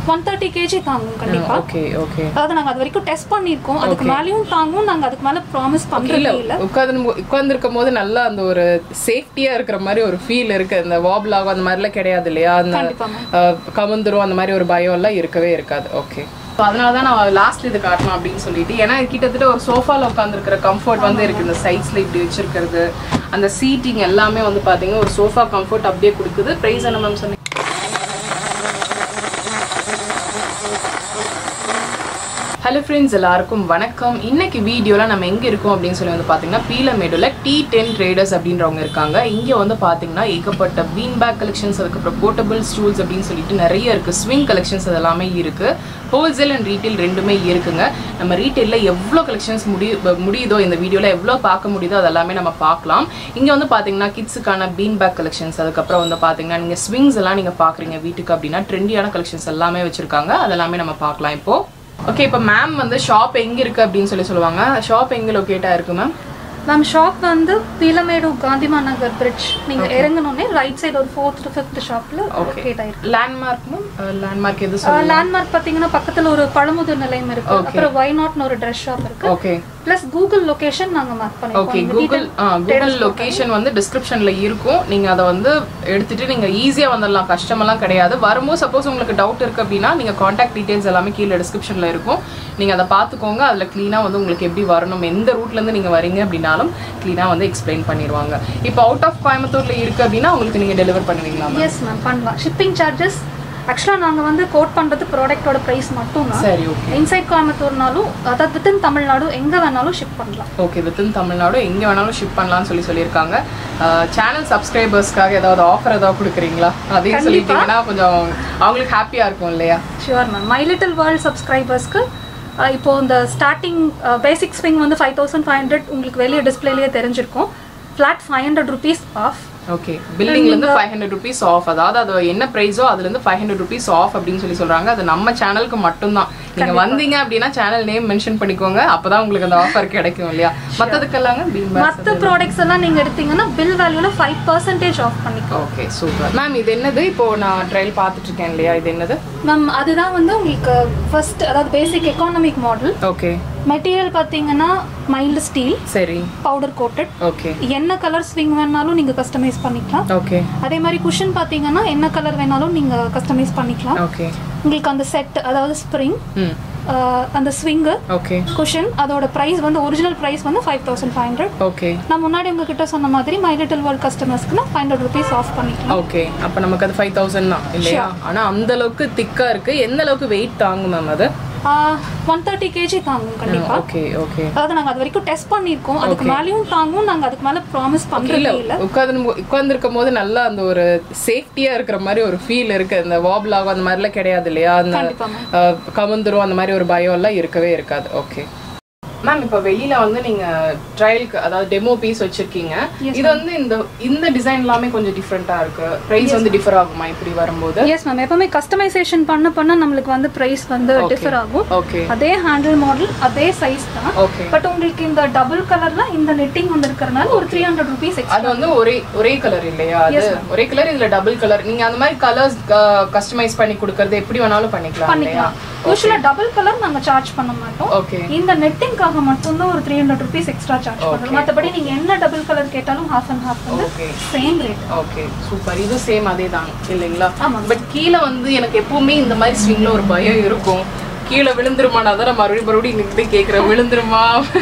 One thirty KG தாங்கும் கண்டிப்பா okay okay அதாவது நாங்க அது வரைக்கும் டெஸ்ட் பண்ணிருக்கோம் அதுக்கு மேலயும் தாங்கும் நாங்க அதுக்கு மேல ப்ராமிஸ் இல்ல பண்றதே இல்ல உட்காந்து உட்கார்ந்துருக்கும் போது நல்லா அந்த ஒரு சேஃப்டியா இருக்கிற மாதிரி ஒரு ஃபீல் இருக்கு அந்த வாபிள் ஆகும் அந்த மாதிரிலாம் கிடையாது இல்லையா அந்த கண்டிப்பா மேம் அஹ், கவுந்துரும் அந்த மாதிரி ஒரு பயம் எல்லாம் இருக்கவே இருக்காது ஓகே அதனால தான் நான் லாஸ்ட் இது காட்டணும் அப்படின்னு சொல்லிட்டு ஏன்னா இது கிட்டத்தட்ட ஒரு சோஃபால உட்காந்துருக்கிற கம்ஃபர்ட் வந்து இருக்கு இந்த சைட்ஸ்ல இப்படி வச்சிருக்கிறது அந்த சீட்டிங் எல்லாமே வந்து பாத்தீங்கன்னா ஒரு சோஃபா கம்ஃபர்ட் அப்படியே கொடுக்குது பிரைஸ் என்ன மேம் சொன்னீங்க ஹலோ ஃப்ரெண்ட்ஸ் எல்லாருக்கும் வணக்கம் இன்னைக்கு வீடியோவில் நம்ம எங்கே இருக்கோம் அப்படின்னு சொல்லி வந்து பார்த்தீங்கன்னா பீலமேடுல டி டென் ட்ரேடர்ஸ் அப்படின்றவங்க இருக்காங்க இங்கே வந்து பார்த்தீங்கன்னா ஏகப்பட்ட பீன் பேக் கலெக்ஷன்ஸ் அதுக்கப்புறம் போர்ட்டபிள் ஸ்டூல்ஸ் அப்படின்னு சொல்லிட்டு நிறைய இருக்குது ஸ்விங் கலெக்ஷன்ஸ் அதெல்லாமே இருக்குது ஹோல்சேல் அண்ட் ரீட்டைல் ரெண்டுமே இருக்குங்க நம்ம ரீட்டைலில் எவ்வளோ கலெக்ஷன்ஸ் முடி முடியுதோ இந்த வீடியோவில் எவ்வளோ பார்க்க முடியுதோ அதெல்லாமே நம்ம பார்க்கலாம் இங்கே வந்து பார்த்தீங்கன்னா கிட்ஸுக்கான பீன் பேக் கலெக்ஷன்ஸ் அதுக்கப்புறம் வந்து பார்த்தீங்கன்னா நீங்கள் ஸ்விங்ஸ் எல்லாம் நீங்கள் பார்க்குறீங்க வீட்டுக்கு அப்படின்னா ட்ரெண்டியான கலெக்ஷன்ஸ் எல்லாமே வச்சுருக்காங்க அதெல்லாமே நம்ம பார்க்கலாம் இப்போது ஓகே இப்போ மேம் வந்து ஷாப் எங்க இருக்கு அப்படின்னு சொல்லி சொல்லுவாங்க ஷாப் எங்க லொகேட்டா இருக்கு மேம் மேம் ஷாப் வந்து பீலமேடு காந்திமா நகர் பிரிட்ஜ் நீங்க இறங்கணும்னே ரைட் சைடு ஒரு ஃபோர்த் டு ஃபிஃப்த் ஷாப்ல லொகேட் ஆயிருக்கு லேண்ட்மார்க் மேம் லேண்ட்மார்க் எது சொல்லுங்க லேண்ட்மார்க் பாத்தீங்கன்னா பக்கத்துல ஒரு பழமுதிர் நிலையம் இருக்கு அப்புறம் வை நாட்னு ஒரு ட்ரெஸ் ஷாப் இருக்கு ஓகே பிளஸ் கூகுள் லொகேஷன் நாங்க மார்க் ஓகே பண்ணிருக்கோம் கூகுள் கூகுள் லொகேஷன் வந்து டிஸ்கிரிப்ஷன்ல இருக்கும் நீங்க அதை வந்து எடுத்துட்டு நீங்க ஈஸியா வந்துடலாம் கஷ்டமெல்லாம் கிடையாது வரும்போது சப்போஸ் உங்களுக்கு டவுட் இருக்கு அப்படின்னா நீங்க காண்டாக்ட் டீடைல்ஸ் எல்லாமே கீழே டிஸ்கிரிப்ஷன்ல இருக்கும் நீங்க அதை பார்த்துக்கோங்க அதுல க்ளீனா வந்து உங்களுக்கு எப்படி வரணும் எந்த ரூட்ல இருந்து நீங்க வரீங்க அப்படின்னாலும் க்ளீனா வந்து எக்ஸ்பிளைன் பண்ணிடுவாங்க இப்போ அவுட் ஆஃப் கோயம்புத்தூர்ல இருக்கு அப்படின்னா உங்களுக்கு நீங்க டெலிவர் பண்ணுவீங்களா ma'am? எஸ் மேம் பண்ணலாம் ஷிப்பிங் சார்ஜஸ் ஆக்சுவலாக நாங்கள் வந்து கோட் பண்ணுறது ப்ராடக்ட்டோட ப்ரைஸ் மட்டும் தான் சரி ஓகே இன்சைட் கோயம்புத்தூர்னாலும் அதாவது வித்தின் தமிழ்நாடு எங்கே வேணாலும் ஷிப் பண்ணலாம் ஓகே வித்தின் தமிழ்நாடு எங்கே வேணாலும் ஷிப் பண்ணலாம்னு சொல்லி சொல்லியிருக்காங்க சேனல் சப்ஸ்கிரைபர்ஸ்க்காக ஏதாவது ஆஃபர் ஏதாவது கொடுக்குறீங்களா அதையும் சொல்லிட்டீங்கன்னா கொஞ்சம் அவங்களுக்கு ஹாப்பியாக இருக்கும் இல்லையா sure ma'am my little world சப்ஸ்கிரைபர்ஸ்க்கு இப்போ இந்த ஸ்டார்டிங் பேசிக் ஸ்விங் வந்து ஃபைவ் தௌசண்ட் ஃபைவ் ஹண்ட்ரட் உங்களுக்கு வெளியே டிஸ்பிளேலேயே தெரிஞ்சிருக்கும் flat five hundred rupees off okay பில்லிங்லேருந்து ஃபைவ் ஹண்ட்ரட் ருபீஸ் ஆஃப் அதாவது அது என்ன ப்ரைஸோ அதுலேருந்து ஃபைவ் ஹண்ட்ரட் ருபீஸ் ஆஃப் அப்படின்னு சொல்லி சொல்கிறாங்க அது நம்ம சேனலுக்கு மட்டும்தான் நீங்கள் வந்தீங்க அப்படின்னா சேனல் நேம் மென்ஷன் பண்ணிக்கோங்க அப்பதான் உங்களுக்கு அந்த ஆஃபர் கிடைக்கும் இல்லையா மற்றதுக்கெல்லாங்க பில் மற்ற ப்ராடக்ட்ஸ் எல்லாம் நீங்கள் எடுத்தீங்கன்னா பில் வேல்யூவில் ஃபைவ் பர்சன்டேஜ் ஆஃப் பண்ணிக்கலாம் ஓகே சூப்பர் மேம் இது என்னது இப்போ நான் ட்ரையல் பார்த்துட்டு இருக்கேன் இல்லையா இது என்னது மேம் அதுதான் வந்து உங்களுக்கு ஃபர்ஸ்ட் அதாவது basic economic model okay material பார்த்தீங்கன்னா மைல்டு ஸ்டீல் சரி பவுடர் கோட்டட் ஓகே என்ன கலர் ஸ்விங் வேணாலும் நீங்கள் கஸ்டமைஸ் பண்ணிக்கலாம் ஓகே அதே மாதிரி குஷன் பார்த்தீங்கன்னா என்ன கலர் வேணாலும் நீங்கள் கஸ்டமைஸ் பண்ணிக்கலாம் ஓகே உங்களுக்கு அந்த செட் அதாவது ஸ்ப்ரிங் ம் அந்த ஸ்விங்கு ஓகே குஷன் அதோட ப்ரைஸ் வந்து ஒரிஜினல் ப்ரைஸ் வந்து five thousand five hundred okay நான் முன்னாடி உங்ககிட்ட சொன்ன மாதிரி மை லிட்டில் வேர்ல்ட் கஸ்டமர்ஸ்க்குனா ஃபைவ் ஹண்ட்ரட் ருபீஸ் ஆஃப் பண்ணிக்கலாம் ஓகே அப்போ நமக்கு அது ஃபைவ் தௌசண்ட் தான் இல்லையா ஆனா அந்த அளவுக்கு திக்கா இருக்கு எந்த அளவுக்கு வெயிட் தாங்கும் மேம் அது ஒன் தேர்ட்டி கேஜி தாங்கும் கண்டிப்பா ஓகே ஓகே அதாவது நாங்கள் அது வரைக்கும் டெஸ்ட் பண்ணியிருக்கோம் அதுக்கு மேலேயும் தாங்கும் நாங்கள் அதுக்கு மேலே ப்ராமிஸ் இல்ல பண்ணுறதே இல்லை உட்காந்து உட்கார்ந்துருக்கும் போது நல்லா அந்த ஒரு சேஃப்டியா இருக்கிற மாதிரி ஒரு ஃபீல் இருக்கு அந்த வாபிள் ஆகும் அந்த மாதிரிலாம் கிடையாது இல்லையா அந்த கண்டிப்பா மேம் அஹ், கவுந்துரும் அந்த மாதிரி ஒரு பயம் எல்லாம் இருக்கவே இருக்காது ஓகே மேம் இப்போ வெளியில வந்து நீங்க ட்ரையலுக்கு அதாவது டெமோ பீஸ் வச்சிருக்கீங்க இது வந்து இந்த இந்த டிசைன் எல்லாமே கொஞ்சம் டிஃப்ரெண்டா இருக்கு பிரைஸ் வந்து டிஃபர் ஆகுமா இப்படி வரும்போது எஸ் மேம் எப்பவுமே கஸ்டமைசேஷன் பண்ண பண்ண நம்மளுக்கு வந்து ப்ரைஸ் வந்து டிஃபர் ஆகும் ஓகே அதே ஹேண்டில் மாடல் அதே சைஸ் தான் ஓகே பட் உங்களுக்கு இந்த டபுள் கலர்ல இந்த நெட்டிங் வந்து இருக்கிறனால ஒரு த்ரீ ஹண்ட்ரட் ருபீஸ் அது வந்து ஒரே ஒரே கலர் இல்லையா அது ஒரே கலர் இதுல டபுள் கலர் நீங்க அந்த மாதிரி கலர்ஸ் கஸ்டமைஸ் பண்ணி கொடுக்கறது எப்படி வேணாலும் பண்ணிக்கலாம் இல்லையா பண்ணிக்கலாம் யூஸ்வலாக டபுள் கலர் நாங்க சார்ஜ் பண்ண மாட்டோம் ஓகே இந்த நெட்டிங்காக மட்டும்தான் ஒரு three hundred rupees extra charge பண்ணுறோம் மற்றபடி நீங்க என்ன டபுள் கலர் கேட்டாலும் ஹாஃப் அண்ட் ஹாஃப் வந்து okay same rate okay super இது சேம் அதே தான் இல்லைங்களா ஆமாம். பட் கீழே வந்து எனக்கு எப்பவுமே இந்த மாதிரி ஸ்விங்ல ஒரு பயம் இருக்கும் கீழே விழுந்துருமா நான் தான் மறுபடியும் மறுபடியும் நின்று கேட்குறேன் விழுந்துருமா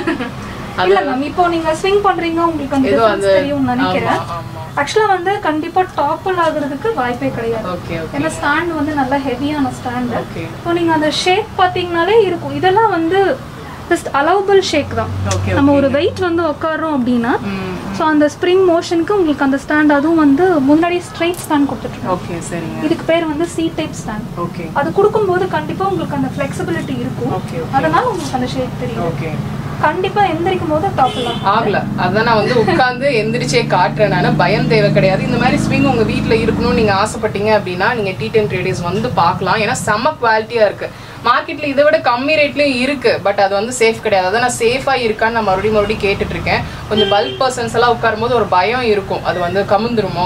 அது இல்ல மேம் இப்போ நீங்க ஸ்விங் பண்றீங்க உங்களுக்கு அந்த ஏதோ difference அந்த தெரியும்னு நினைக்கிறேன் ஆமா ஆமா ஆக்சுவலா வந்து கண்டிப்பா டாப்பிள் ஆகுறதுக்கு வாய்ப்பே கிடையாது ஓகே ஓகே ஏன்னா ஸ்டாண்ட் வந்து நல்ல ஹெவியான ஸ்டாண்டு ஓகே இப்போ நீங்க அந்த ஷேக் பாத்தீங்கனாலே இருக்கும் இதெல்லாம் வந்து ஜஸ்ட் அலௌபிள் ஷேக் தான் ஓகே நம்ம ஒரு வெயிட் வந்து உட்காரோம் அப்படின்னா ம் ஸோ அந்த ஸ்ப்ரிங் மோஷனுக்கு உங்களுக்கு அந்த ஸ்டாண்ட் அதுவும் வந்து முன்னாடி ஸ்ட்ரைட் ஸ்டாண்ட் கொடுத்துட்ருக்கோம் ஓகே சரிங்க இதுக்கு பேர் வந்து சி டைப் ஸ்டாண்ட் ஓகே அது கொடுக்கும்போது கண்டிப்பா உங்களுக்கு அந்த ஃபிளெக்சிபிலிட்டி இருக்கும் ஓகே அதனால உங்களுக்கு அந்த ஷேக் தெரியும் ஓகே கண்டிப்பா எந்திரிக்கும் போது டாப்பிள் ஆகும் ஆகல அதான் நான் வந்து உட்கார்ந்து எந்திரிச்சே காட்டுறேன் நான் பயம் தேவை கிடையாது இந்த மாதிரி ஸ்விங் உங்க வீட்ல இருக்கணும்னு நீங்க ஆசைப்பட்டீங்க அப்படின்னா நீங்க டி டென் ட்ரேடர்ஸ் வந்து பார்க்கலாம் ஏன்னா செம்ம குவாலிட்டியா இருக்கு மார்க்கெட்ல இதை விட கம்மி ரேட்லயும் இருக்கு பட் அது வந்து சேஃப் கிடையாது அதான் நான் சேஃபா இருக்கான்னு நான் மறுபடியும் மறுபடியும் கேட்டுட்டு இருக்கேன் கொஞ்சம் பல்க் பர்சன்ஸ் எல்லாம் உட்காரும் போது ஒரு பயம் இருக்கும் அது வந்து கமுந்துருமோ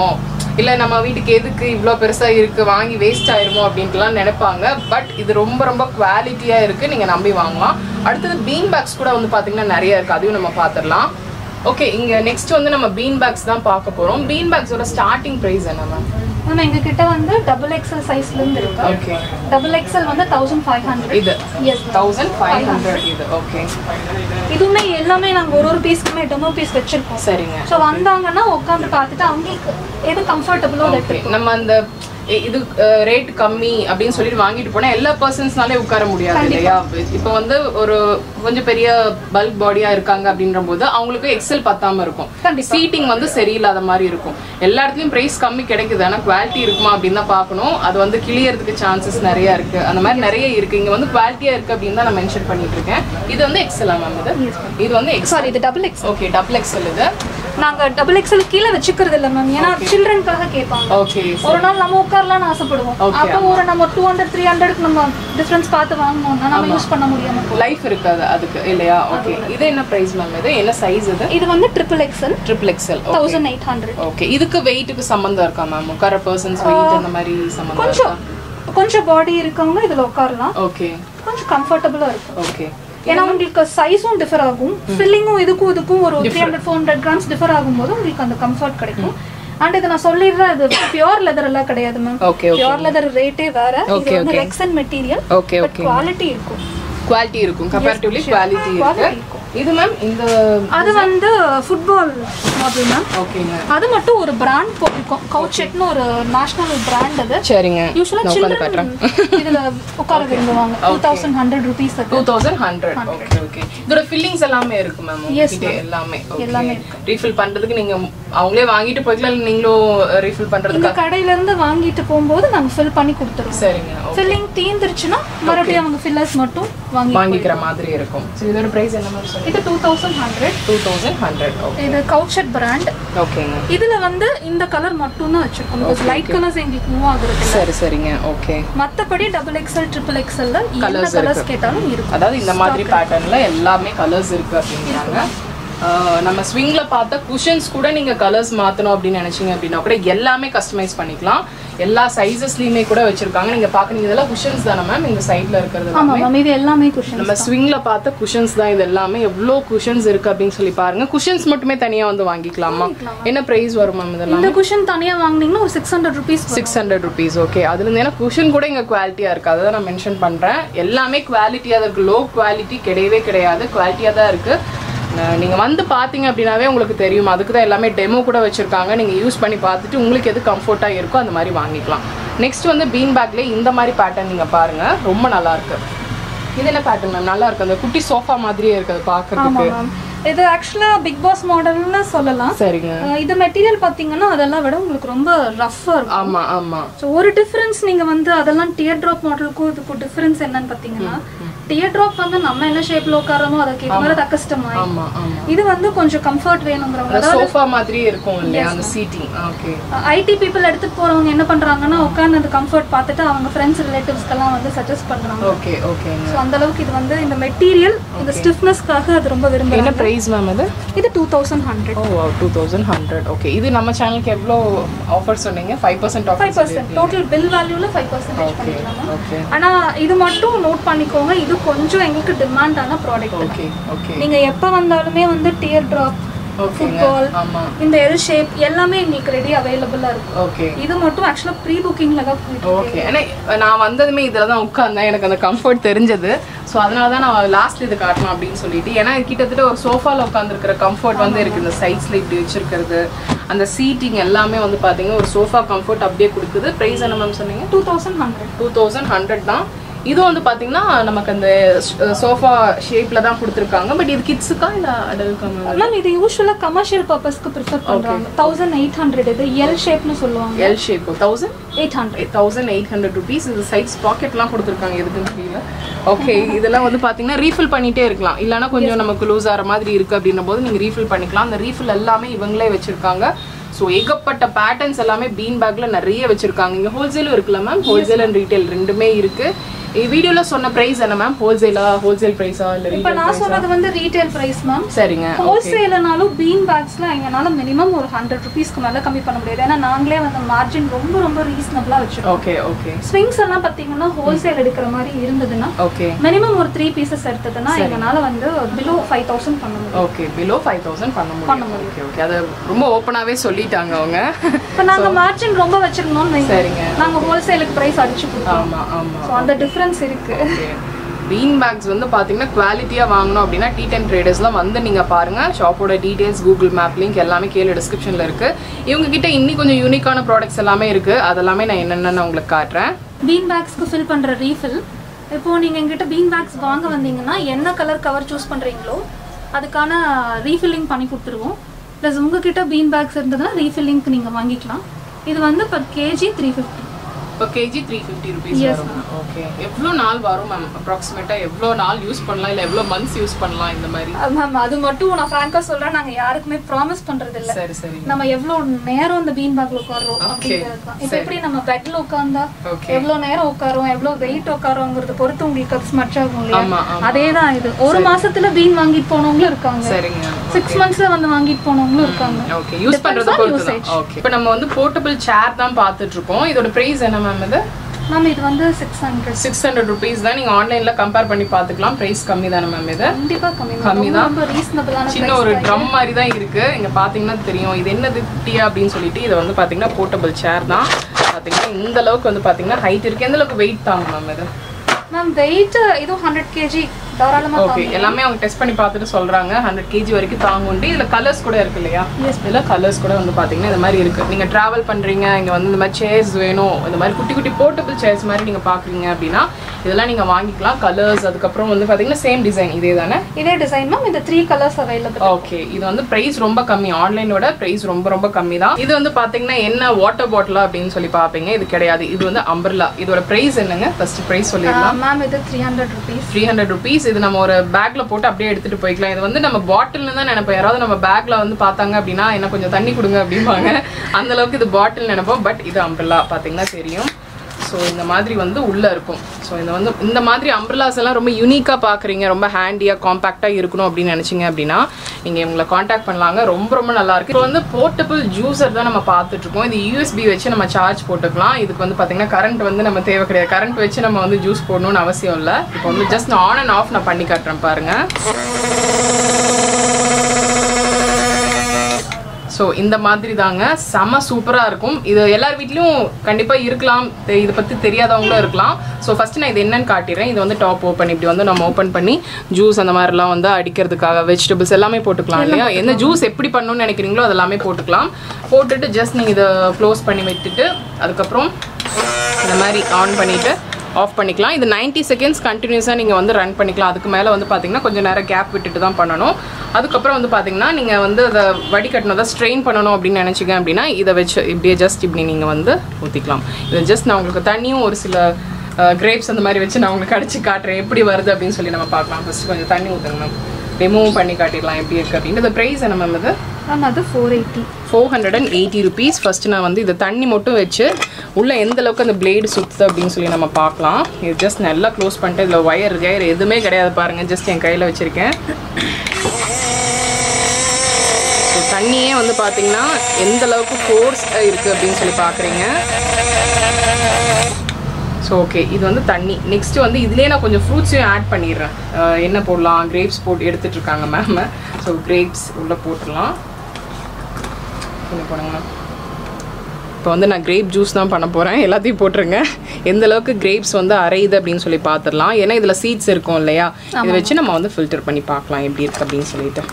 இல்ல நம்ம வீட்டுக்கு எதுக்கு இவ்வளோ பெருசா இருக்கு வாங்கி வேஸ்ட் ஆயிருமோ அப்படின்ட்டுலாம் நினைப்பாங்க பட் இது ரொம்ப ரொம்ப குவாலிட்டியா இருக்கு நீங்க நம்பி வாங்கலாம் அடுத்தது பீன் பேக்ஸ் கூட வந்து பாத்தீங்கன்னா நிறைய இருக்கு அதையும் நம்ம பார்த்துடலாம் ஓகே இங்க நெக்ஸ்ட் வந்து நம்ம பீன் பேக்ஸ் தான் பார்க்க போறோம் பீன் பேக்ஸோட ஸ்டார்டிங் பிரைஸ் என்ன மேம் மேம் எங்க கிட்ட வந்து டபுள் எக்ஸல் சைஸ்ல இருந்து இருக்கு ஓகே டபுள் எக்ஸல் வந்து தௌசண்ட் ஃபைவ் ஹண்ட்ரட் இது எஸ் தௌசண்ட் ஃபைவ் ஹண்ட்ரட் இது ஓகே இதுவுமே எல்லாமே நாங்க ஒரு ஒரு பீஸ்க்குமே டெமோ பீஸ் வச்சிருக்கோம் சரிங்க ஸோ வந்தாங்கன்னா உட்காந்து பார்த்துட்டு அவங்களுக்கு எது கம்ஃபர்டபுளோ அதை Okay. எடுத்துக்கலாம் நம்ம அந்த இ- இது ரேட் கம்மி அப்படின்னு சொல்லிட்டு வாங்கிட்டு போனா எல்லா பர்சன்ஸ்னாலே உட்கார முடியாது இல்லையா இப்போ வந்து ஒரு கொஞ்சம் பெரிய பல்க் பாடியா இருக்காங்க அப்படின்ற போது அவங்களுக்கு எக்ஸல் பத்தாம இருக்கும் கண்டிப்பா. சீட்டிங் வந்து சரியில்லாத மாதிரி இருக்கும் எல்லா இடத்துலயும் பிரைஸ் கம்மி கிடைக்குது ஆனா குவாலிட்டி இருக்குமா அப்படின்னு தான் பார்க்கணும் அது வந்து கிளியறதுக்கு சான்சஸ் நிறைய இருக்கு அந்த மாதிரி நிறைய இருக்கு இங்க வந்து குவாலிட்டியா இருக்கு அப்படின்னு தான் நான் மென்ஷன் பண்ணிட்டு இருக்கேன் இது வந்து எக்ஸலா மேம் இது இது வந்து எக்ஸ் சாரி இது double X okay double XL இது நாங்க டபுள் எக்ஸல் கீழே வச்சுக்கிறது இல்ல மேம் ஏன்னா சில்ட்ரனுக்காக கேட்பாங்க ஓகே ஒரு நாள் நம்ம உட்காரலாம்னு ஆசைப்படுவோம் Okay, அப்போ ஒரு நம்ம டூ ஹண்ட்ரட் த்ரீ ஹண்ட்ரட்க்கு நம்ம டிஃபரன்ஸ் பார்த்து வாங்கினோம்னா நம்ம யூஸ் பண்ண முடியாம போகும். லைஃப் இருக்காது அதுக்கு இல்லையா ஓகே இது என்ன பிரைஸ் மேம் இது என்ன சைஸ் இது இது வந்து triple XL triple XL thousand eight hundred okay இதுக்கு வெயிட்டுக்கு சம்பந்தம் இருக்கா மேம் உட்கார பர்சன்ஸ் வெயிட் அந்த மாதிரி சம்பந்தம் கொஞ்சம் இருக்கா கொஞ்சம் பாடி இருக்கவங்க இதுல உட்காரலாம் ஓகே கொஞ்சம் கம்ஃபர்டபுளா இருக்கும் ஓகே ஏன்னா உங்களுக்கு சைஸும் டிஃபர் ஆகும் ஃபில்லிங்கும் இதுக்கும் இதுக்கும் ஒரு three hundred four hundred grams differ ஆகும்போது உங்களுக்கு அந்த கம்ஃபர்ட் கிடைக்கும் அண்ட் இது நான் சொல்லிடுறேன் இது பியூர் லெதர் எல்லாம் கிடையாது ma'am okay okay pure leather ரேட்டே வேற இது Okay, வந்து okay. Rexine material okay but okay quality இருக்கும் குவாலிட்டி இருக்கும் கம்பேரிட்டிவ்லி குவாலிட்டி Quality இருக்கு இருக்கும். இது மேம் இந்த அது வந்து ஃபுட்பால் மாடல் மேம் ஓகேங்க அது மட்டும் ஒரு பிராண்ட் போட்டிருக்கோம் கவுச்செட்னு ஒரு நேஷனல் பிராண்ட் அது சரிங்க யூஸ்வலா நான் உட்காந்து சில்ட்ரன் காட்டுறேன் இதுல உட்கார விரும்புவாங்க டூ தௌசண்ட் ஹண்ட்ரட் ருபீஸ் அது two thousand hundred okay okay இதோட ஃபில்லிங்ஸ் எல்லாமே இருக்கு மேம் Yes, உங்ககிட்ட எல்லாமே எல்லாமே ஓகே ரீஃபில் பண்றதுக்கு நீங்க அவங்களே வாங்கிட்டு போய்க்கலாம் இல்லை நீங்களும் ரீஃபில் பண்றதுக்கு இந்த கடையில இருந்து வாங்கிட்டு போகும்போது நாங்க ஃபில் பண்ணி கொடுத்துருவோம் சரிங்க okay. ஃபில்லிங் தீந்துருச்சுன்னா மறுபடியும் அவங்க ஃபில்லர்ஸ் மட்டும் வாங்கி வாங்கிக்கிற மாதிரி இருக்கும் ஸோ இதோட ப்ரைஸ் என்ன மேம் சொல்லுங்க இது two thousand hundred two thousand hundred okay இது கவுச்சட் பிராண்ட் ஓகேங்க இதுல வந்து இந்த கலர் மட்டும் தான் வச்சிருக்கோம் பிகாஸ் லைட் கலர்ஸ் எங்களுக்கு மூவ் ஆகுறது இல்ல சரி சரிங்க ஓகே மத்தபடி டபுள் எக்ஸ்எல் ட்ரிபிள் எக்ஸ்எல்ல என்ன Colours கலர்ஸ் கேட்டாலும் இருக்கும் அதாவது இந்த மாதிரி பேட்டர்ன்ல எல்லாமே கலர்ஸ் இருக்கு அப்படிங்கிறாங்க ஆஹ் நம்ம ஸ்விங்ல பார்த்த குஷன்ஸ் கூட நீங்க கலர்ஸ் மாத்தணும் அப்படின்னு நினைச்சீங்க அப்படின்னா கூட எல்லாமே கஸ்டமைஸ் பண்ணிக்கலாம் எல்லா சைஸஸ்லயுமே கூட வச்சிருக்காங்க நீங்க பாக்குறீங்க இதெல்லாம் குஷன்ஸ் தானே மேம் இந்த சைட்ல இருக்கிறது ஆமா மேம் இது எல்லாமே குஷன் நம்ம ஸ்விங்ல பார்த்த குஷன்ஸ் தான் இது எல்லாமே எவ்வளோ குஷன்ஸ் இருக்கு அப்படின்னு சொல்லி பாருங்க குஷன்ஸ் மட்டுமே தனியா வந்து வாங்கிக்கலாமா என்ன பிரைஸ் வரும் மேம் இதெல்லாம் இந்த குஷன் தனியா வாங்குனீங்கன்னா ஒரு six hundred rupees six hundred rupees okay அதுல இருந்து ஏன்னா குஷன் கூட இங்க குவாலிட்டியா இருக்கு அதை தான் நான் மென்ஷன் பண்றேன் எல்லாமே குவாலிட்டியா தான் இருக்கு லோ குவாலிட்டி கிடையவே கிடையாது குவாலிட்டியா தான் இருக்கு அஹ் நீங்க வந்து பாத்தீங்க அப்படின்னாவே உங்களுக்கு தெரியும் அதுக்கு தான் எல்லாமே டெமோ கூட வச்சிருக்காங்க நீங்க யூஸ் பண்ணி பார்த்துட்டு உங்களுக்கு எது கம்ஃபர்ட்டா இருக்கோ அந்த மாதிரி வாங்கிக்கலாம் நெக்ஸ்ட் வந்து பீன் பேக்ல இந்த மாதிரி பேட்டர்ன் நீங்க பாருங்க ரொம்ப நல்லா இருக்கு இது என்ன பேட்டர்ன் மேம் நல்லா இருக்கு அந்த குட்டி சோஃபா மாதிரியே இருக்கு அது ஆமா பாக்குறதுக்கு மேம் இது ஆக்சுவலா பிக் பாஸ் மாடல்னு சொல்லலாம் சரிங்க அஹ் இது மெட்டீரியல் பாத்தீங்கன்னா அதெல்லாம் விட உங்களுக்கு ரொம்ப ரஃப்பா இருக்கும் ஆமா ஆமா ஸோ ஒரு டிஃபரன்ஸ் நீங்க வந்து அதெல்லாம் டியர் ட்ராப் மாடலுக்கும் இதுக்கும் டிஃபரன்ஸ் என்னன்னு பாத்தீங்கன்னா டியர் ட்ராப் வந்து நம்ம என்ன ஷேப்ல உட்காரமோ அதுக்கு இது மாதிரி கஷ்டமாயி ஆமா ஆமா இது வந்து கொஞ்சம் கம்ஃபர்ட் வேணுங்கிறவங்க அந்த சோஃபா மாதிரியே இருக்கும் இல்லையா அந்த சீட்டிங் ஓகே ஐடி பீப்புள் எடுத்துட்டு போறவங்க என்ன பண்றாங்கன்னா உட்கார்ந்து அந்த கம்ஃபர்ட் பார்த்துட்டு அவங்க ஃப்ரெண்ட்ஸ் ரிலேட்டிவ்ஸ்க்கெல்லாம் வந்து சஜஸ்ட் பண்றாங்க ஓகே ஓகேங்க ஸோ அந்த அளவுக்கு இது வந்து இந்த மெட்டீரியல் இந்த ஸ்டிஃப்னஸ்க்காக அது ரொம்ப விரும்புறாங்க என்ன பிரைஸ் மேம் அது இது டூ தௌசண்ட் ஹண்ட்ரட் ஓ டூ தௌசண்ட் ஹண்ட்ரட் ஓகே இது நம்ம சேனலுக்கு எவ்வளோ ஆஃபர் சொன்னீங்க five percent five offer percent total bill வேல்யூல ஃபைவ் பர்சன்டேஜ் பண்ணிக்கலாம் ஓகே ஆனா இது மட்டும் நோட் பண்ணிக்கோங்க இது கொஞ்சம் எங்களுக்கு டிமாண்டான ப்ராடக்ட் ஓகே ஓகே நீங்க எப்ப வந்தாலுமே வந்து டியர் ட்ராப் ஓகேங்க ஃபுட்பால் ஆமா இந்த எல் ஷேப் எல்லாமே எங்களுக்கு ரெடி அவைலபிளா இருக்கும் ஓகே இது மட்டும் ஆக்சுவலா ப்ரீ புக்கிங்ல தான் போயிட்டு இருக்கு. ஓகே ஏன்னா நான் வந்ததுமே இதில் தான் உட்காந்தேன் எனக்கு அந்த கம்ஃபர்ட் தெரிஞ்சது ஸோ அதனால தான் நான் லாஸ்ட்ல இது காட்டணும் அப்படின்னு சொல்லிட்டு ஏன்னா இது கிட்டத்தட்ட ஒரு சோஃபால உட்காந்துருக்கிற கம்ஃபர்ட் வந்து இருக்கு இந்த சைட்ஸ்ல இப்படி வச்சிருக்கிறது அந்த சீட்டிங் எல்லாமே வந்து பாத்தீங்கன்னா ஒரு சோஃபா கம்ஃபர்ட் அப்படியே கொடுக்குது ப்ரைஸ் என்ன மேம் சொன்னீங்க two thousand hundred two thousand hundred தான் இது வந்து பாத்தீங்கன்னா நமக்கு அந்த சோஃபா ஷேப்ல தான் கொடுத்துருக்காங்க பட் இது கிட்ஸுக்கா இல்ல அடல்ட்கா மேம் மேம் இது யூஸ்வலா கமர்ஷியல் பர்பஸ்க்கு ப்ரிஃபர் பண்றாங்க தௌசண்ட் எயிட் ஹண்ட்ரட் இது எல் ஷேப்னு சொல்லுவாங்க L shape thousand eight hundred thousand eight hundred rupees இது சைட்ஸ் பாக்கெட்லாம் கொடுத்துருக்காங்க எதுக்குன்னு தெரியல ஓகே இதெல்லாம் வந்து பார்த்தீங்கன்னா ரீஃபில் பண்ணிட்டே இருக்கலாம் இல்லைன்னா கொஞ்சம் நமக்கு லூஸ் ஆகிற மாதிரி இருக்குது அப்படின்னும் போது நீங்கள் ரீஃபில் பண்ணிக்கலாம் அந்த ரீஃபில் எல்லாமே இவங்களே வச்சுருக்காங்க ஸோ ஏகப்பட்ட பேட்டர்ன்ஸ் எல்லாமே பீன் பேக்ல நிறைய வச்சிருக்காங்க இங்கே ஹோல்சேலும் இருக்குல்ல மேம் ஹோல்சேல் அண்ட் ரீட்டைல் ரெண்டுமே இருக்கு வீடியோல சொன்ன பிரைஸ் என்ன மேம் ஹோல்சேலா ஹோல்சேல் பிரைஸா இல்ல இப்போ retail நான் price ஆ? சொன்னது வந்து ரீட்டைல் பிரைஸ் மேம் சரிங்க ஹோல்சேல்னாலும் பீன் பேக்ஸ்ல எங்கனால மினிமம் ஒரு ஹண்ட்ரட் ருபீஸ்க்கு மேல கம்மி பண்ண முடியாது ஏன்னா நாங்களே வந்து மார்ஜின் ரொம்ப ரொம்ப ரீசனபிளா வச்சிருக்கோம் ஓகே ஓகே ஸ்விங்ஸ் எல்லாம் பாத்தீங்கன்னா ஹோல்சேல் எடுக்கிற மாதிரி இருந்ததுன்னா ஓகே மினிமம் ஒரு த்ரீ பீசஸ் எடுத்ததுன்னா எங்கனால வந்து பிலோ ஃபைவ் தௌசண்ட் பண்ண முடியும் ஓகே பிலோ ஃபைவ் தௌசண்ட் பண்ண முடியும் ஓகே ஓகே அது ரொம்ப ஓப்பனாவே சொல்லிட்டாங்க அவங்க இப்போ நாங்க மார்ஜின் ரொம்ப வச்சிருந்தோம்னு வைங்க. சரிங்க நாங்க ஹோல்சேலுக்கு பிரைஸ் அடிச்சு கொடுப்போம் ஆமா ஆமா ஸோ அந்த டிஃபரன்ஸ் இருக்கு ஓகே பீன் பேக்ஸ் வந்து பார்த்தீங்கன்னா குவாலிட்டியாக வாங்கணும் அப்படின்னா டி டென் ட்ரேடர்ஸ்லாம் வந்து நீங்கள் பாருங்கள் ஷாப்போட டீடைல்ஸ் கூகுள் மேப் லிங்க் எல்லாமே கீழே டிஸ்கிரிப்ஷனில் இருக்குது இவங்க கிட்ட இன்னி கொஞ்சம் யூனிக்கான ப்ராடக்ட்ஸ் எல்லாமே இருக்குது அதெல்லாமே நான் என்னென்னு உங்களுக்கு காட்டுறேன் பீன் பேக்ஸ்க்கு ஃபில் பண்ற ரீஃபில் இப்போ நீங்க எங்கிட்ட பீன் பேக்ஸ் வாங்க வந்தீங்கன்னா என்ன கலர் கவர் சூஸ் பண்றீங்களோ அதுக்கான ரீஃபில்லிங் பண்ணி கொடுத்துருவோம் ப்ளஸ் உங்ககிட்ட பீன் பேக்ஸ் இருந்ததுன்னா ரீஃபில்லிங்க்கு நீங்க வாங்கிக்கலாம் இது வந்து பர் கேஜி த்ரீ ஃபிஃப்டி இப்போ kg three fifty rupees Yes, வரும் ஓகே எவ்வளோ நாள் வரும் மேம் அப்ராக்சிமேட்டாக எவ்வளோ நாள் யூஸ் பண்ணலாம் இல்லை எவ்வளோ மந்த்ஸ் யூஸ் பண்ணலாம் இந்த மாதிரி மேம் அது மட்டும் நான் ஃப்ராங்கா சொல்றேன் நாங்க யாருக்குமே ப்ராமிஸ் பண்றது இல்ல சரி சரி நம்ம எவ்வளவு நேரம் அந்த பீன் பேக்ல உட்காரோம் Okay. அப்படிங்கிறது தான் இப்போ எப்படி நம்ம பெட்ல உட்கார்ந்தா ஓகே எவ்வளவு நேரம் உட்காரோம் எவ்வளவு வெயிட் உட்காரோங்கிறத பொறுத்து உங்களுக்கு அது ஸ்மட்ச் ஆகும் இல்லையா ஆமா ஆமா அதே தான் இது ஒரு மாசத்துல பீன் வாங்கிட்டு போனவங்களும் இருக்காங்க சரிங்க சிக்ஸ் மந்த்ஸ்ல வந்து வாங்கிட்டு போனவங்களும் இருக்காங்க ஓகே யூஸ் பண்றது on பொறுத்து தான் usage. ஓகே இப்போ நம்ம வந்து போர்ட்டபிள் சேர் தான் பார்த்துட்டு இருக்கோம் இதோட பிரைஸ் என்ன மேம் இது மேம் இது வந்து six hundred six hundred rupees தான் நீங்க ஆன்லைன்ல கம்பேர் பண்ணி பார்த்துக்கலாம் பிரைஸ் கம்மி தானே மேம் இது கண்டிப்பா கம்மி கம்மி ரொம்ப ரொம்ப ரீசனபிளான சின்ன ஒரு ட்ரம் மாதிரி தான் இருக்கு இங்க பாத்தீங்கன்னா தெரியும் இது என்னது குட்டியா அப்படின்னு சொல்லிட்டு இது வந்து பாத்தீங்கன்னா போர்ட்டபிள் சேர் தான் பாத்தீங்கன்னா இந்த அளவுக்கு வந்து பாத்தீங்கன்னா ஹைட் இருக்கு எந்த அளவுக்கு வெயிட் தாங்க மேம் இது மேம் வெயிட் இதுவும் ஹண்ட்ரட் கேஜி தாராளமா ஓகே எல்லாமே அவங்க டெஸ்ட் பண்ணி பார்த்துட்டு சொல்றாங்க ஹண்ட்ரட் கேஜி வரைக்கும் தாங்குண்டு இதுல கலர்ஸ் கூட இருக்கு இல்லையா இதுல கலர்ஸ் கூட வந்து பாத்தீங்கன்னா இந்த மாதிரி இருக்கு நீங்க டிராவல் பண்றீங்க இங்க வந்து இந்த மாதிரி சேர்ஸ் வேணும் இந்த மாதிரி குட்டி குட்டி போர்ட்டபிள் சேர்ஸ் மாதிரி நீங்க பாக்குறீங்க அப்படின்னா இதெல்லாம் நீங்க வாங்கிக்கலாம் கலர்ஸ் அதுக்கப்புறம் வந்து பாத்தீங்கன்னா சேம் டிசைன் இதே தானே இதே டிசைன் மேம் இந்த த்ரீ கலர்ஸ் அவைலபிள் ஓகே இது வந்து பிரைஸ் ரொம்ப கம்மி ஆன்லைனோட பிரைஸ் ரொம்ப ரொம்ப கம்மி தான் இது வந்து பாத்தீங்கன்னா என்ன வாட்டர் பாட்டிலா அப்படின்னு சொல்லி பாப்பீங்க இது கிடையாது இது வந்து அம்பர்லா இதோட பிரைஸ் என்னங்க ஃபர்ஸ்ட் பிரைஸ் சொல்லிடலாம் மேம் இது three hundred rupees three hundred rupees இது நம்ம ஒரு பேக்ல போட்டு அப்படியே எடுத்துட்டு போய்க்கலாம் இது வந்து நம்ம பாட்டில்னு தான் நினைப்போம் யாராவது நம்ம பேக்ல வந்து பார்த்தாங்க அப்படின்னா என்ன கொஞ்சம் தண்ணி கொடுங்க அப்படிம்பாங்க அந்த அளவுக்கு இது பாட்டில் நினைப்போம் பட் இது அம்பர்லா பாத்தீங்கன்னா தெரியும் ஸோ இந்த மாதிரி வந்து உள்ள இருக்கும் ஸோ இந்த வந்து இந்த மாதிரி அம்ப்ரலாஸ் எல்லாம் ரொம்ப யூனிக்காக பார்க்குறீங்க ரொம்ப ஹேண்டியாக காம்பாக்டாக இருக்கணும் அப்படின்னு நினச்சிங்க அப்படின்னா நீங்கள் இவங்களை காண்டாக்ட் பண்ணலாங்க ரொம்ப ரொம்ப நல்லா இருக்கு இப்போ வந்து போர்ட்டபிள் ஜூஸர் தான் நம்ம பார்த்துட்டு இருக்கோம் இது யூஎஸ்பி வச்சு நம்ம சார்ஜ் போட்டுக்கலாம் இதுக்கு வந்து பார்த்தீங்கன்னா கரண்ட் வந்து நம்ம தேவை கிடையாது கரண்ட் வச்சு நம்ம வந்து ஜூஸ் போடணும்னு அவசியம் இல்லை இப்போ வந்து ஜஸ்ட் ஆன் அண்ட் ஆஃப் நான் பண்ணி காட்டுறேன் பாருங்க ஸோ இந்த மாதிரி தாங்க செம சூப்பராக இருக்கும் இது எல்லார் வீட்லேயும் கண்டிப்பாக இருக்கலாம் தெ- இதை பற்றி தெரியாதவங்களும் இருக்கலாம் ஸோ ஃபஸ்ட்டு நான் இது என்னன்னு காட்டிடுறேன் இது வந்து டாப் ஓப்பன் இப்படி வந்து நம்ம ஓப்பன் பண்ணி ஜூஸ் அந்த மாதிரிலாம் வந்து அடிக்கிறதுக்காக வெஜிடபிள்ஸ் எல்லாமே போட்டுக்கலாம் இல்லையா என்ன ஜூஸ் எப்படி பண்ணணும்னு நினைக்கிறீங்களோ அது எல்லாமே போட்டுக்கலாம் போட்டுட்டு ஜஸ்ட் நீங்கள் இதை க்ளோஸ் பண்ணி விட்டுட்டு அதுக்கப்புறம் இந்த மாதிரி ஆன் பண்ணிவிட்டு ஆஃப் பண்ணிக்கலாம் இது 90 செகண்ட்ஸ் கண்டினியூஸாக நீங்கள் வந்து ரன் பண்ணிக்கலாம் அதுக்கு மேலே வந்து பார்த்தீங்கன்னா கொஞ்சம் நேரம் கேப் விட்டுட்டு தான் பண்ணணும் அதுக்கப்புறம் வந்து பார்த்தீங்கன்னா நீங்கள் வந்து அதை வடிகட்டணும் அதை ஸ்ட்ரெயின் பண்ணணும் அப்படின்னு நினச்சிங்க அப்படின்னா இதை வச்சு இப்படியே ஜஸ்ட் இப்படி நீங்கள் வந்து ஊற்றிக்கலாம் இதை ஜஸ்ட் நான் உங்களுக்கு தண்ணியும் ஒரு சில கிரேப்ஸ் அந்த மாதிரி வச்சு நான் உங்களுக்கு அடிச்சு காட்டுறேன் எப்படி வருது அப்படின்னு சொல்லி நம்ம பார்க்கலாம் ஃபஸ்ட்டு கொஞ்சம் தண்ணி ஊற்றுங்க மேம் ரிமூவ் பண்ணி காட்டிடலாம் எப்படி இருக்குது அப்படின்னு இந்த ப்ரைஸ் என்ன மேம் இது மேம் அது four eighty four hundred and eighty rupees first நான் வந்து இதை தண்ணி மட்டும் வச்சு உள்ளே எந்த அளவுக்கு அந்த பிளேடு சுற்றுது அப்படின்னு சொல்லி நம்ம பார்க்கலாம் இது ஜஸ்ட் நல்லா க்ளோஸ் பண்ணிட்டு இதில் ஒயர் கயர் எதுவுமே கிடையாது பாருங்கள் ஜஸ்ட் என் கையில் வச்சுருக்கேன் ஸோ தண்ணியே வந்து பார்த்தீங்கன்னா எந்த அளவுக்கு ஃபோர்ஸ் இருக்குது அப்படின்னு சொல்லி பார்க்குறீங்க ஸோ ஓகே இது வந்து தண்ணி நெக்ஸ்ட் வந்து இதுலேயே நான் கொஞ்சம் ஃப்ரூட்ஸையும் ஆட் பண்ணிடுறேன் அஹ் என்ன போடலாம் கிரேப்ஸ் போட்டு எடுத்துட்டு இருக்காங்க மேம் ஸோ கிரேப்ஸ் உள்ளே போட்டுடலாம் கொஞ்சம் போடுங்க மேம் இப்போ வந்து நான் கிரேப் ஜூஸ் தான் பண்ண போகிறேன் எல்லாத்தையும் போட்டுருங்க எந்த அளவுக்கு கிரேப்ஸ் வந்து அரையுது அப்படின்னு சொல்லி பார்த்துடலாம் ஏன்னா இதில் சீட்ஸ் இருக்கும் இல்லையா இதை வச்சு நம்ம வந்து ஃபில்டர் பண்ணி பார்க்கலாம் எப்படி இருக்கு அப்படின்னு சொல்லிட்டு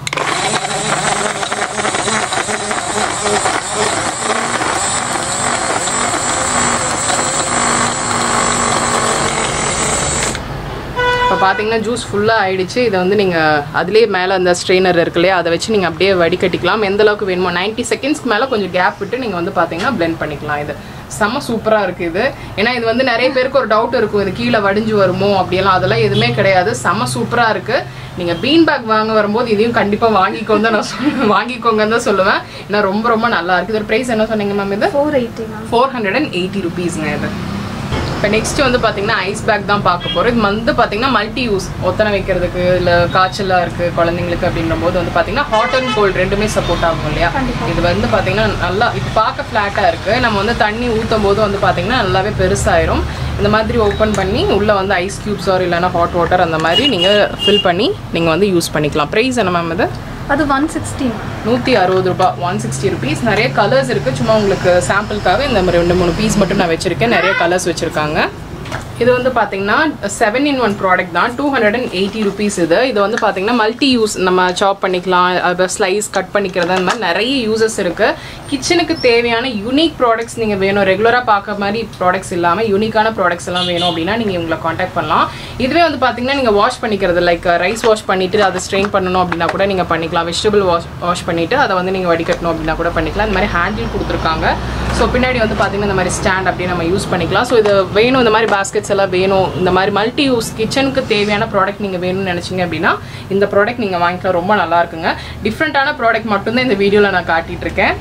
இப்போ பார்த்தீங்கன்னா ஜூஸ் ஃபுல்லாக ஆயிடுச்சு இதை வந்து நீங்கள் அதுலேயே மேலே அந்த ஸ்ட்ரெயினர் இருக்கு இல்லையா அதை வச்சு நீங்கள் அப்படியே வடிகட்டிக்கலாம் எந்த அளவுக்கு வேணுமோ 90 செகண்ட்ஸ்க்கு மேலே கொஞ்சம் கேப் விட்டு நீங்கள் வந்து பார்த்தீங்கன்னா blend பண்ணிக்கலாம் இது செம்ம சூப்பராக இருக்குது இது ஏன்னா இது வந்து நிறைய பேருக்கு ஒரு டவுட் இருக்கும் இது கீழே வடிஞ்சு வருமோ அப்படியெல்லாம் அதெல்லாம் எதுவுமே கிடையாது செம்ம சூப்பராக இருக்குது நீங்கள் பீன் பேக் வாங்க வரும்போது இதையும் கண்டிப்பாக வாங்கிக்கோங்க தான் நான் சொல்லுவேன் வாங்கிக்கோங்கன்னு தான் சொல்லுவேன் ஏன்னா ரொம்ப ரொம்ப நல்லா இருக்குது இதோட ப்ரைஸ் என்ன சொன்னீங்க மேம் இது four eighty ma'am four hundred and eighty ருபீஸ்ங்க இது இப்போ நெக்ஸ்ட் வந்து பார்த்தீங்கன்னா ஐஸ் பேக் தான் பார்க்க போகிறோம் இது வந்து பார்த்தீங்கன்னா மல்டி யூஸ் ஒத்தனை வைக்கிறதுக்கு இல்லை காய்ச்சலாக இருக்குது குழந்தைங்களுக்கு அப்படின்ற போது வந்து பார்த்தீங்கன்னா ஹாட் அண்ட் கோல்டு ரெண்டுமே சப்போர்ட் ஆகும் இல்லையா கண்டிப்பா. இது வந்து பார்த்தீங்கன்னா நல்லா இது பார்க்க ஃப்ளாட்டாக இருக்குது நம்ம வந்து தண்ணி ஊற்றும் போது வந்து பார்த்தீங்கன்னா நல்லாவே பெருசாயிரும் இந்த மாதிரி ஓப்பன் பண்ணி உள்ளே வந்து ஐஸ் க்யூப்ஸ் ஆர் இல்லைன்னா ஹாட் வாட்டர் அந்த மாதிரி நீங்கள் ஃபில் பண்ணி நீங்கள் வந்து யூஸ் பண்ணிக்கலாம் ப்ரைஸ் என்ன மேம் இது அது ஒன் சிக்ஸ்டீன் நூற்றி அறுபது ரூபாய் ஒன் சிக்ஸ்டி ருபீஸ் நிறைய கலர்ஸ் இருக்குது சும்மா உங்களுக்கு சாம்பிளுக்காக இந்த மாதிரி ரெண்டு மூணு பீஸ் மட்டும் நான் வச்சுருக்கேன் நிறைய கலர்ஸ் வச்சுருக்காங்க இது வந்து பார்த்தீங்கன்னா செவன் இன் ஒன் ப்ராடக்ட் தான் two hundred and eighty rupees இது இது வந்து பார்த்தீங்கன்னா மல்டி யூஸ் நம்ம சாப் பண்ணிக்கலாம் அது ஸ்லைஸ் கட் பண்ணிக்கிறது அந்த மாதிரி நிறைய யூசஸ் இருக்குது கிச்சனுக்கு தேவையான யூனிக் ப்ராடக்ட்ஸ் நீங்கள் வேணும் ரெகுலராக பார்க்க மாதிரி ப்ராடக்ட்ஸ் இல்லாமல் யூனிக்கான ப்ராடக்ட்ஸ் எல்லாம் வேணும் அப்படின்னா நீங்கள் இவங்களை காண்டாக்ட் பண்ணலாம் இதுவே வந்து பார்த்தீங்கன்னா நீங்கள் வாஷ் பண்ணிக்கிறது லைக் ரைஸ் வாஷ் பண்ணிவிட்டு அதை ஸ்ட்ரெயின் பண்ணணும் அப்படின்னா கூட நீங்கள் பண்ணிக்கலாம் வெஜிடபிள் வாஷ் வாஷ் பண்ணிவிட்டு அதை வந்து நீங்கள் வடிகட்டணும் அப்படின்னா கூட பண்ணிக்கலாம் இந்த மாதிரி ஹேண்டில் கொடுத்துருக்காங்க ஸோ பின்னாடி வந்து பார்த்தீங்கன்னா இந்த மாதிரி ஸ்டாண்ட் அப்படியே நம்ம யூஸ் பண்ணிக்கலாம் ஸோ இது வேணும் இந்த மாதிரி பாஸ்கெட்ஸ் எல்லாம் வேணும் இந்த மாதிரி மல்டி யூஸ் கிச்சனுக்கு தேவையான ப்ராடக்ட் நீங்கள் வேணும்னு நினச்சிங்க அப்படின்னா இந்த ப்ராடக்ட் நீங்கள் வாங்கிக்கலாம் ரொம்ப நல்லா இருக்குங்க டிஃப்ரெண்ட்டான ப்ராடக்ட் மட்டும்தான் இந்த வீடியோவில் நான் காட்டிட்டு இருக்கேன்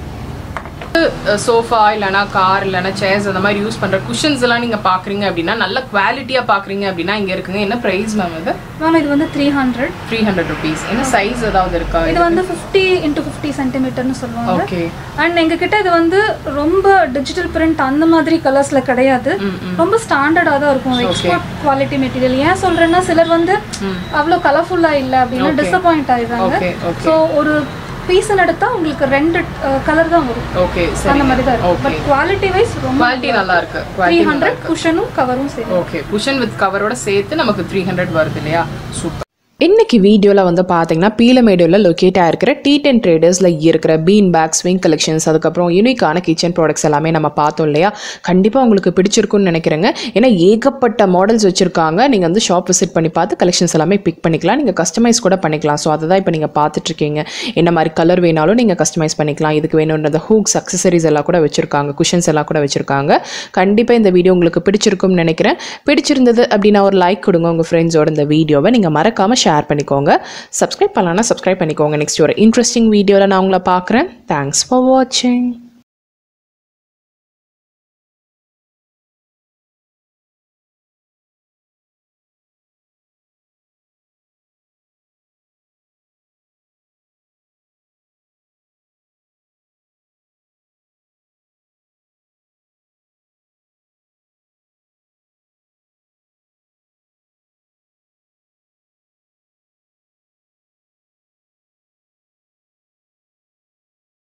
சோஃபா இல்லைனா கார் இல்லைனா சேர்ஸ் அந்த மாதிரி யூஸ் பண்ணுற குஷன்ஸ் எல்லாம் நீங்கள் பார்க்குறீங்க அப்படின்னா நல்ல குவாலிட்டியாக பார்க்குறீங்க அப்படின்னா இங்கே இருக்குங்க என்ன ப்ரைஸ் மேம் இது மேம் இது வந்து three hundred three hundred rupees என்ன சைஸ் ஏதாவது இருக்கா இது வந்து ஃபிஃப்டி இன்டூ ஃபிஃப்டி சென்டிமீட்டர்னு சொல்லுவாங்க ஓகே அண்ட் எங்ககிட்ட இது வந்து ரொம்ப டிஜிட்டல் பிரிண்ட் அந்த மாதிரி கலர்ஸ்ல கிடையாது ரொம்ப ஸ்டாண்டர்டா தான் இருக்கும் எக்ஸ்போர்ட் குவாலிட்டி மெட்டீரியல் ஏன் சொல்றேன்னா சிலர் வந்து அவ்வளோ கலர்ஃபுல்லா இல்ல அப்படின்னா டிசப்பாயிண்ட் ஆயிடுறாங்க ஓகே ஓகே ஸோ ஒரு பீஸ் எடுத்தா உங்களுக்கு ரெண்டு கலர் தான் வரும் ஓகே அந்த சரி மாதிரி தான் இருக்கும் ஓகே பட் குவாலிட்டி வைஸ் ரொம்ப குவாலிட்டி நல்லா இருக்கு த்ரீ குவாலிட்டி ஹண்ட்ரட் குஷனும் கவரும் சரி ஓகே குஷன் வித் கவரோட சேர்த்து நமக்கு த்ரீ ஹண்ட்ரட் வருது இல்லையா சூப்பர் இன்னைக்கு வீடியோவில் வந்து பார்த்தீங்கன்னா பீலமேடியோவில் லொக்கேட் ஆகிருக்கிற டி டென் ட்ரேடர்ஸில் இருக்கிற பீன் பேக் ஸ்விங் கலெக்ஷன்ஸ் அதுக்கப்புறம் யூனிக்கான கிச்சன் ப்ராடக்ட்ஸ் எல்லாமே நம்ம பார்த்தோம் இல்லையா கண்டிப்பாக உங்களுக்கு பிடிச்சிருக்கும்னு நினைக்கிறேங்க ஏன்னா ஏகப்பட்ட மாடல்ஸ் வச்சுருக்காங்க நீங்கள் வந்து ஷாப் விசிட் பண்ணி பார்த்து கலெக்ஷன்ஸ் எல்லாமே பிக் பண்ணிக்கலாம் நீங்கள் கஸ்டமைஸ் கூட பண்ணிக்கலாம் ஸோ அதை தான் இப்போ நீங்கள் பார்த்துட்ருக்கீங்க என்ன மாதிரி கலர் வேணாலும் நீங்கள் கஸ்டமைஸ் பண்ணிக்கலாம் இதுக்கு வேணுன்ற ஹூக்ஸ் அக்சசரிஸ் எல்லாம் கூட வச்சுருக்காங்க குஷன்ஸ் எல்லாம் கூட வச்சுருக்காங்க கண்டிப்பாக இந்த வீடியோ உங்களுக்கு பிடிச்சிருக்கும்னு நினைக்கிறேன் பிடிச்சிருந்தது அப்படின்னா ஒரு லைக் கொடுங்க உங்கள் ஃப்ரெண்ட்ஸோட இந்த வீடியோவை நீங்கள் மறக்காமல் ஷேர் பண்ணிக்கோங்க சப்ஸ்கிரைப் பண்ணலாம்னா சப்ஸ்கிரைப் பண்ணிக்கோங்க நெக்ஸ்ட் ஒரு இன்ட்ரெஸ்டிங் வீடியோவில் நான் உங்களை பார்க்குறேன் தேங்க்ஸ் ஃபார் வாட்சிங்